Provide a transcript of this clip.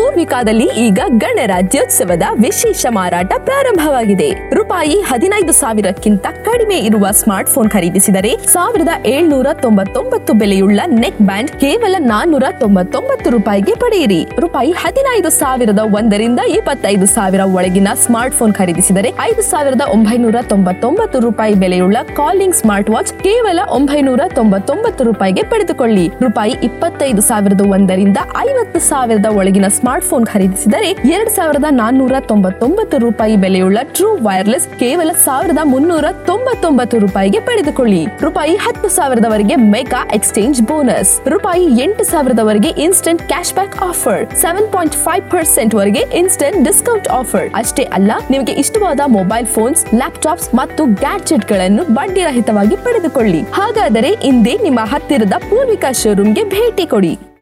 ಪೂರ್ವಿಕಾದಲ್ಲಿ ಈಗ ಗಣರಾಜ್ಯೋತ್ಸವದ ವಿಶೇಷ ಮಾರಾಟ ಪ್ರಾರಂಭವಾಗಿದೆ ರೂಪಾಯಿ ಹದಿನೈದು ಸಾವಿರಕ್ಕಿಂತ ಕಡಿಮೆ ಇರುವ ಸ್ಮಾರ್ಟ್ ಫೋನ್ ಖರೀದಿಸಿದರೆ ಸಾವಿರದ ಏಳ್ನೂರ ತೊಂಬತ್ತೊಂಬತ್ತು ಬೆಲೆಯುಳ್ಳ ನೆಕ್ ಬ್ಯಾಂಡ್ ಕೇವಲ ನಾನ್ನೂರ ತೊಂಬತ್ತೊಂಬತ್ತು ರೂಪಾಯಿಗೆ ಪಡೆಯಿರಿ ರೂಪಾಯಿ ಹದಿನೈದು ಸಾವಿರದ ಒಂದರಿಂದ ಇಪ್ಪತ್ತೈದು ಸಾವಿರ ಒಳಗಿನ ಸ್ಮಾರ್ಟ್ ಫೋನ್ ಖರೀದಿಸಿದರೆ ಐದು ಸಾವಿರದ ಒಂಬೈನೂರ ತೊಂಬತ್ತೊಂಬತ್ತು ರೂಪಾಯಿ ಬೆಲೆಯುಳ್ಳ ಕಾಲಿಂಗ್ ಸ್ಮಾರ್ಟ್ ವಾಚ್ ಕೇವಲ ಒಂಬೈನೂರ ತೊಂಬತ್ತೊಂಬತ್ತು ರೂಪಾಯಿಗೆ ಪಡೆದುಕೊಳ್ಳಿ ರೂಪಾಯಿ ಇಪ್ಪತ್ತೈದು ಸಾವಿರದ ಒಂದರಿಂದ ಐವತ್ತು ಸಾವಿರದ ಒಳಗಿನ ಸ್ಮಾರ್ಟ್ ಫೋನ್ ಖರೀದಿಸಿದರೆ ಎರಡ್ ಸಾವಿರದ ನಾನ್ನೂರ ತೊಂಬತ್ತೊಂಬತ್ತು ರೂಪಾಯಿ ಬೆಲೆಯುಳ್ಳ ಟ್ರೂ ವೈರ್ಲೆಸ್ ಕೇವಲ ಸಾವಿರದ ಮುನ್ನೂರ ತೊಂಬತ್ತೊಂಬತ್ತು ರೂಪಾಯಿಗೆ ಪಡೆದುಕೊಳ್ಳಿ ರೂಪಾಯಿ ಹತ್ತು ಸಾವಿರದವರೆಗೆ ಮೆಗಾ ಎಕ್ಸ್ಚೇಂಜ್ ಬೋನಸ್ ರೂಪಾಯಿ ಎಂಟು ಸಾವಿರದವರೆಗೆ instant cash back offer seven point five percent ವರೆಗೆ ಇನ್ಸ್ಟೆಂಟ್ ಡಿಸ್ಕೌಂಟ್ ಆಫರ್ ಅಷ್ಟೇ ಅಲ್ಲ ನಿಮಗೆ ಇಷ್ಟವಾದ ಮೊಬೈಲ್ ಫೋನ್ಸ್ ಲ್ಯಾಪ್ಟಾಪ್ಸ್ ಮತ್ತು ಗ್ಯಾಡ್ಜೆಟ್ ಗಳನ್ನು ಬಡ್ಡಿ ರಹಿತವಾಗಿ ಪಡೆದುಕೊಳ್ಳಿ ಹಾಗಾದರೆ ಇಂದೇ ನಿಮ್ಮ ಹತ್ತಿರದ ಪೂರ್ವಿಕಾ ಶೋರೂಮ್ಗೆ ಭೇಟಿ ಕೊಡಿ